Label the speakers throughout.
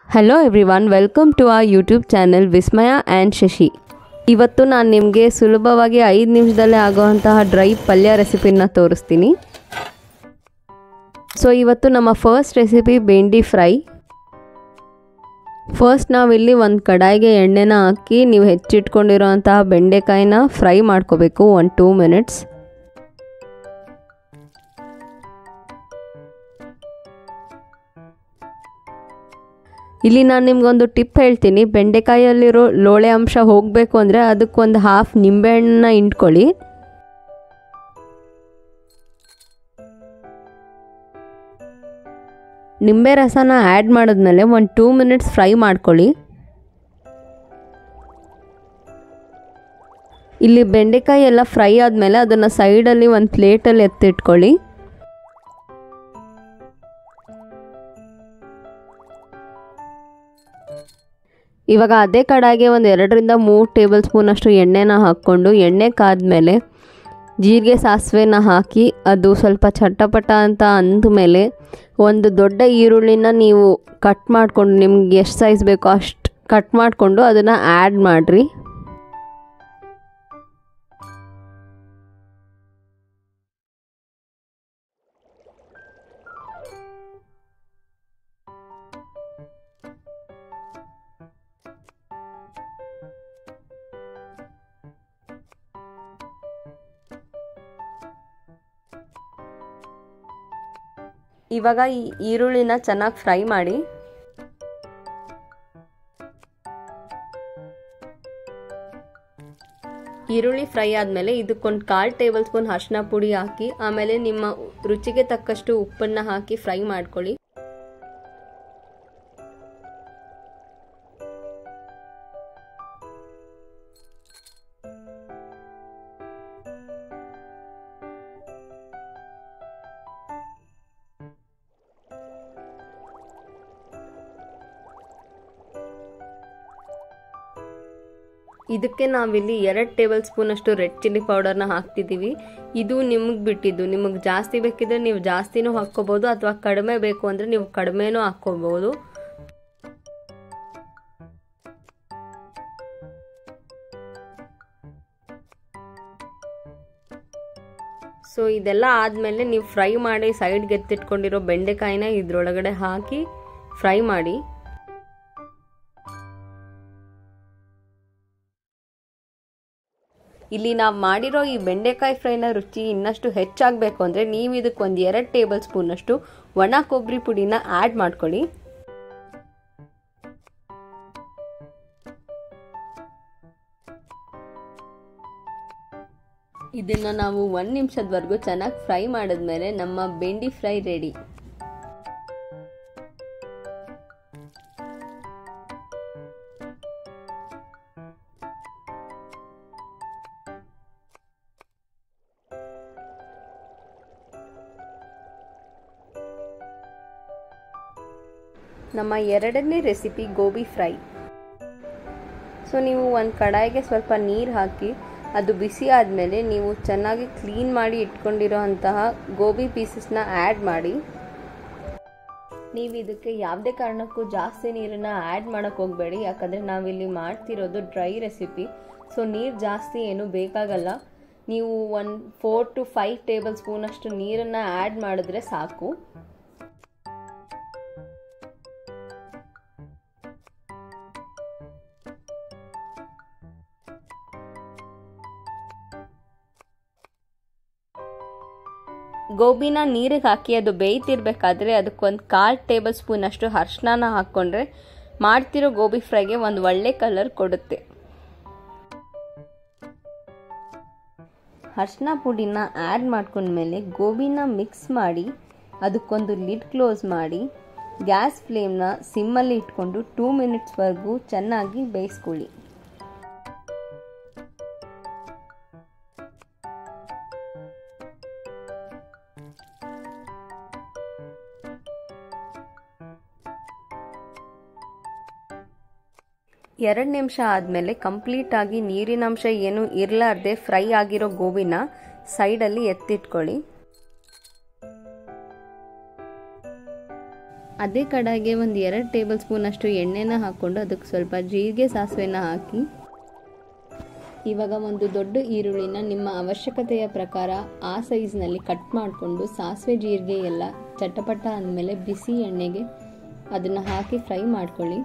Speaker 1: hello everyone welcome to uh YouTube channel Vismaya and Shashi ಇವತ್ತು ನಾನು ನಿಮಗೆ ಸುಲಭವಾಗಿ ಐದು ನಿಮಿಷದಲ್ಲೇ ಆಗುವಂತಹ ಡ್ರೈ ಪಲ್ಯ ರೆಸಿಪಿನ ತೋರಿಸ್ತೀನಿ ಸೊ ಇವತ್ತು ನಮ್ಮ first recipe bhindi fry first ನಾವಿಲ್ಲಿ ಒಂದು ಕಡಾಯಿಗೆ ಎಣ್ಣೆನ ಹಾಕಿ ನೀವು ಹೆಚ್ಚಿಟ್ಕೊಂಡಿರೋಂತಹ ಬೆಂಡೆಕಾಯಿನ ಫ್ರೈ ಮಾಡ್ಕೋಬೇಕು ಒಂದು ಟೂ ಮಿನಿಟ್ಸ್ ಇಲ್ಲಿ ನಾನು ನಿಮ್ಗೊಂದು ಟಿಪ್ ಹೇಳ್ತೀನಿ ಬೆಂಡೆಕಾಯಲ್ಲಿರೋ ಲೋಳೆ ಅಂಶ ಹೋಗಬೇಕು ಅಂದರೆ ಅದಕ್ಕೊಂದು ಹಾಫ್ ನಿಂಬೆಹಣ್ಣನ್ನ ಇಂಟ್ಕೊಳ್ಳಿ ನಿಂಬೆ ರಸನ ಆ್ಯಡ್ ಮಾಡಿದ್ಮೇಲೆ ಒಂದು ಟೂ ಮಿನಿಟ್ಸ್ ಫ್ರೈ ಮಾಡ್ಕೊಳ್ಳಿ ಇಲ್ಲಿ ಬೆಂಡೆಕಾಯಿ ಎಲ್ಲ ಫ್ರೈ ಆದಮೇಲೆ ಅದನ್ನು ಸೈಡಲ್ಲಿ ಒಂದು ಪ್ಲೇಟಲ್ಲಿ ಎತ್ತಿಟ್ಕೊಳ್ಳಿ ಇವಾಗ ಅದೇ ಕಡಾಯಿಗೆ ಒಂದು ಎರಡರಿಂದ ಮೂರು ಟೇಬಲ್ ಸ್ಪೂನಷ್ಟು ಎಣ್ಣೆನ ಹಾಕ್ಕೊಂಡು ಎಣ್ಣೆ ಕಾದ್ಮೇಲೆ ಜೀರಿಗೆ ಸಾಸಿವೆನ ಹಾಕಿ ಅದು ಸ್ವಲ್ಪ ಚಟಪಟ ಅಂತ ಅಂದಮೇಲೆ ಒಂದು ದೊಡ್ಡ ಈರುಳ್ಳಿನ ನೀವು ಕಟ್ ಮಾಡಿಕೊಂಡು ನಿಮ್ಗೆ ಎಷ್ಟು ಸೈಜ್ ಬೇಕೋ ಅಷ್ಟು ಕಟ್ ಮಾಡಿಕೊಂಡು ಅದನ್ನು ಆ್ಯಡ್ ಮಾಡಿರಿ ಇವಾಗ ಈ ಈರುಳ್ಳಿನ ಚೆನ್ನಾಗಿ ಫ್ರೈ ಮಾಡಿ ಈರುಳ್ಳಿ ಫ್ರೈ ಆದಮೇಲೆ ಇದಕ್ಕೊಂದು ಕಾಲು ಟೇಬಲ್ ಸ್ಪೂನ್ ಅರಿಶಿನ ಪುಡಿ ಹಾಕಿ ಆಮೇಲೆ ನಿಮ್ಮ ರುಚಿಗೆ ತಕ್ಕಷ್ಟು ಉಪ್ಪನ್ನು ಹಾಕಿ ಫ್ರೈ ಮಾಡ್ಕೊಳ್ಳಿ ಇದಕ್ಕೆ ನಾವಿಲ್ಲಿ ಎರಡು ಟೇಬಲ್ ಸ್ಪೂನ್ ಅಷ್ಟು ರೆಡ್ ಚಿಲ್ಲಿ ಪೌಡರ್ನ ಹಾಕ್ತಿದ್ದೀವಿ ಇದು ನಿಮಗೆ ಬಿಟ್ಟಿದ್ದು ನಿಮಗೆ ಜಾಸ್ತಿ ಬೇಕಿದ್ರೆ ನೀವು ಜಾಸ್ತಿನೂ ಹಾಕ್ಕೋಬೋದು ಅಥವಾ ಕಡಿಮೆ ಬೇಕು ಅಂದರೆ ನೀವು ಕಡಿಮೆನೂ ಹಾಕ್ಕೋಬೋದು ಸೊ ಇದೆಲ್ಲ ಆದಮೇಲೆ ನೀವು ಫ್ರೈ ಮಾಡಿ ಸೈಡ್ಗೆ ಎತ್ತಿಟ್ಕೊಂಡಿರೋ ಬೆಂಡೆಕಾಯಿನ ಇದ್ರೊಳಗಡೆ ಹಾಕಿ ಫ್ರೈ ಮಾಡಿ ಇಲ್ಲಿ ನಾವು ಮಾಡಿರೋ ಈ ಬೆಂಡೆಕಾಯಿ ಫ್ರೈನ ರುಚಿ ಇನ್ನಷ್ಟು ಹೆಚ್ಚಾಗಬೇಕು ಅಂದರೆ ನೀವು ಇದಕ್ಕೆ ಒಂದು ಎರಡು ಟೇಬಲ್ ಸ್ಪೂನಷ್ಟು ಒಣ ಕೊಬ್ಬರಿ ಪುಡಿನ ಆ್ಯಡ್ ಮಾಡ್ಕೊಳ್ಳಿ ಇದನ್ನು ನಾವು ಒಂದು ನಿಮಿಷದವರೆಗೂ ಚೆನ್ನಾಗಿ ಫ್ರೈ ಮಾಡಿದ್ಮೇಲೆ ನಮ್ಮ ಬೆಂಡಿ ಫ್ರೈ ರೆಡಿ ನಮ್ಮ ಎರಡನೇ ರೆಸಿಪಿ ಗೋಬಿ ಫ್ರೈ ಸೊ ನೀವು ಒಂದು ಕಡಾಯಿಗೆ ಸ್ವಲ್ಪ ನೀರು ಹಾಕಿ ಅದು ಬಿಸಿ ಆದಮೇಲೆ ನೀವು ಚೆನ್ನಾಗಿ ಕ್ಲೀನ್ ಮಾಡಿ ಇಟ್ಕೊಂಡಿರೋ ಅಂತಹ ಗೋಬಿ ಪೀಸಸ್ನ ಆ್ಯಡ್ ಮಾಡಿ ನೀವು ಇದಕ್ಕೆ ಯಾವುದೇ ಕಾರಣಕ್ಕೂ ಜಾಸ್ತಿ ನೀರನ್ನು ಆ್ಯಡ್ ಮಾಡೋಕ್ಕೆ ಹೋಗಬೇಡಿ ಯಾಕಂದರೆ ನಾವಿಲ್ಲಿ ಮಾಡ್ತಿರೋದು ಡ್ರೈ ರೆಸಿಪಿ ಸೊ ನೀರು ಜಾಸ್ತಿ ಏನು ಬೇಕಾಗಲ್ಲ ನೀವು ಒಂದು ಫೋರ್ ಟು ಫೈವ್ ಟೇಬಲ್ ಸ್ಪೂನಷ್ಟು ನೀರನ್ನು ಆ್ಯಡ್ ಮಾಡಿದ್ರೆ ಸಾಕು ಗೋಬಿನ ನೀರಿಗೆ ಹಾಕಿ ಅದು ಬೇಯ್ತಿರ್ಬೇಕಾದ್ರೆ ಅದಕ್ಕೊಂದು ಕಾಲು ಟೇಬಲ್ ಸ್ಪೂನ್ ಅಷ್ಟು ಅರ್ಶಿನ ಹಾಕ್ಕೊಂಡ್ರೆ ಮಾಡ್ತಿರೋ ಗೋಬಿ ಫ್ರೈಗೆ ಒಂದು ಒಳ್ಳೆ ಕಲರ್ ಕೊಡುತ್ತೆ ಅರ್ಶಿನ ಪುಡಿನ ಆ್ಯಡ್ ಮಾಡ್ಕೊಂಡ್ಮೇಲೆ ಗೋಬಿನ ಮಿಕ್ಸ್ ಮಾಡಿ ಅದಕ್ಕೊಂದು ಲಿಡ್ ಕ್ಲೋಸ್ ಮಾಡಿ ಗ್ಯಾಸ್ ಫ್ಲೇಮ್ನ ಸಿಮ್ಮಲ್ಲಿ ಇಟ್ಕೊಂಡು ಟೂ ಮಿನಿಟ್ಸ್ವರೆಗೂ ಚೆನ್ನಾಗಿ ಬೇಯಿಸ್ಕೊಳ್ಳಿ ಎರಡು ನಿಮಿಷ ಆದಮೇಲೆ ಕಂಪ್ಲೀಟಾಗಿ ನೀರಿನಂಶ ಏನು ಇರಲಾರ್ದೆ ಫ್ರೈ ಆಗಿರೋ ಗೋಬಿನ ಸೈಡಲ್ಲಿ ಎತ್ತಿಟ್ಕೊಳ್ಳಿ ಅದೇ ಕಡಾಯಿಗೆ ಒಂದು ಎರಡು ಟೇಬಲ್ ಸ್ಪೂನಷ್ಟು ಎಣ್ಣೆನ ಹಾಕ್ಕೊಂಡು ಅದಕ್ಕೆ ಸ್ವಲ್ಪ ಜೀರಿಗೆ ಸಾಸಿವೆನ ಹಾಕಿ ಇವಾಗ ಒಂದು ದೊಡ್ಡ ಈರುಳ್ಳಿನ ನಿಮ್ಮ ಅವಶ್ಯಕತೆಯ ಪ್ರಕಾರ ಆ ಸೈಜ್ನಲ್ಲಿ ಕಟ್ ಮಾಡಿಕೊಂಡು ಸಾಸಿವೆ ಜೀರಿಗೆ ಎಲ್ಲ ಚಟಪಟ ಅಂದಮೇಲೆ ಬಿಸಿ ಎಣ್ಣೆಗೆ ಅದನ್ನು ಹಾಕಿ ಫ್ರೈ ಮಾಡ್ಕೊಳ್ಳಿ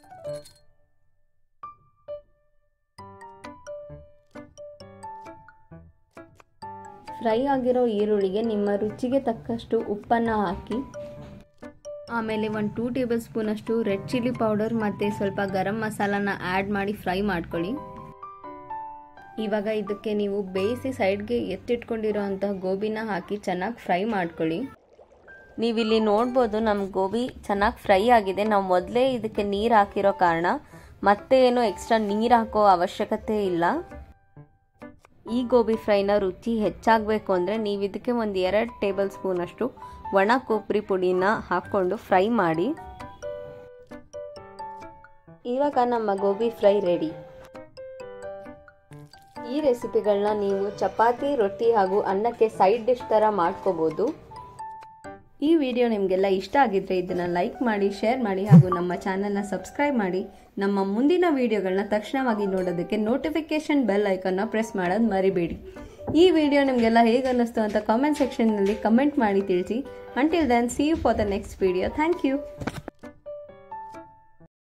Speaker 1: ಫ್ರೈ ಆಗಿರೋ ಈರುಳ್ಳಿಗೆ ನಿಮ್ಮ ರುಚಿಗೆ ತಕ್ಕಷ್ಟು ಉಪ್ಪನ್ನು ಹಾಕಿ ಆಮೇಲೆ ಒಂದು ಟೂ ಟೇಬಲ್ ಸ್ಪೂನಷ್ಟು ರೆಡ್ ಚಿಲ್ಲಿ ಪೌಡರ್ ಮತ್ತು ಸ್ವಲ್ಪ ಗರಂ ಮಸಾಲಾನ ಆ್ಯಡ್ ಮಾಡಿ ಫ್ರೈ ಮಾಡ್ಕೊಳ್ಳಿ ಇವಾಗ ಇದಕ್ಕೆ ನೀವು ಬೇಯಿಸಿ ಸೈಡ್ಗೆ ಎತ್ತಿಟ್ಕೊಂಡಿರೋ ಅಂತಹ ಗೋಬಿನ ಹಾಕಿ ಚೆನ್ನಾಗಿ ಫ್ರೈ ಮಾಡ್ಕೊಳ್ಳಿ ನೀವಿಲ್ಲಿ ನೋಡ್ಬೋದು ನಮ್ಮ ಗೋಬಿ ಚೆನ್ನಾಗಿ ಫ್ರೈ ಆಗಿದೆ ನಾವು ಮೊದಲೇ ಇದಕ್ಕೆ ನೀರು ಹಾಕಿರೋ ಕಾರಣ ಮತ್ತೆ ಏನು ಎಕ್ಸ್ಟ್ರಾ ನೀರು ಹಾಕೋ ಅವಶ್ಯಕತೆ ಇಲ್ಲ ಈ ಗೋಬಿ ಫ್ರೈನ ರುಚಿ ಹೆಚ್ಚಾಗಬೇಕು ಅಂದರೆ ನೀವು ಇದಕ್ಕೆ ಒಂದು ಎರಡು ಟೇಬಲ್ ಸ್ಪೂನಷ್ಟು ಒಣ ಕೊಬ್ಬರಿ ಪುಡಿನ ಹಾಕ್ಕೊಂಡು ಫ್ರೈ ಮಾಡಿ ಇವಾಗ ನಮ್ಮ ಗೋಬಿ ಫ್ರೈ ರೆಡಿ ಈ ರೆಸಿಪಿಗಳನ್ನ ನೀವು ಚಪಾತಿ ರೊಟ್ಟಿ ಹಾಗೂ ಅನ್ನಕ್ಕೆ ಸೈಡ್ ಡಿಶ್ ಥರ ಮಾಡ್ಕೋಬೋದು ಈ ವಿಡಿಯೋ ನಿಮಗೆಲ್ಲ ಇಷ್ಟ ಆಗಿದ್ರೆ ಇದನ್ನು ಲೈಕ್ ಮಾಡಿ ಶೇರ್ ಮಾಡಿ ಹಾಗೂ ನಮ್ಮ ಚಾನಲ್ನ ಸಬ್ಸ್ಕ್ರೈಬ್ ಮಾಡಿ ನಮ್ಮ ಮುಂದಿನ ವಿಡಿಯೋಗಳನ್ನ ತಕ್ಷಣವಾಗಿ ನೋಡೋದಕ್ಕೆ ನೋಟಿಫಿಕೇಶನ್ ಬೆಲ್ ಐಕನ್ನ ಪ್ರೆಸ್ ಮಾಡೋದು ಮರಿಬೇಡಿ ಈ ವಿಡಿಯೋ ನಿಮಗೆಲ್ಲ ಹೇಗೆ ಅನ್ನಿಸ್ತು ಅಂತ ಕಾಮೆಂಟ್ ಸೆಕ್ಷನ್ನಲ್ಲಿ ಕಮೆಂಟ್ ಮಾಡಿ ತಿಳಿಸಿ until then see you for the next video thank you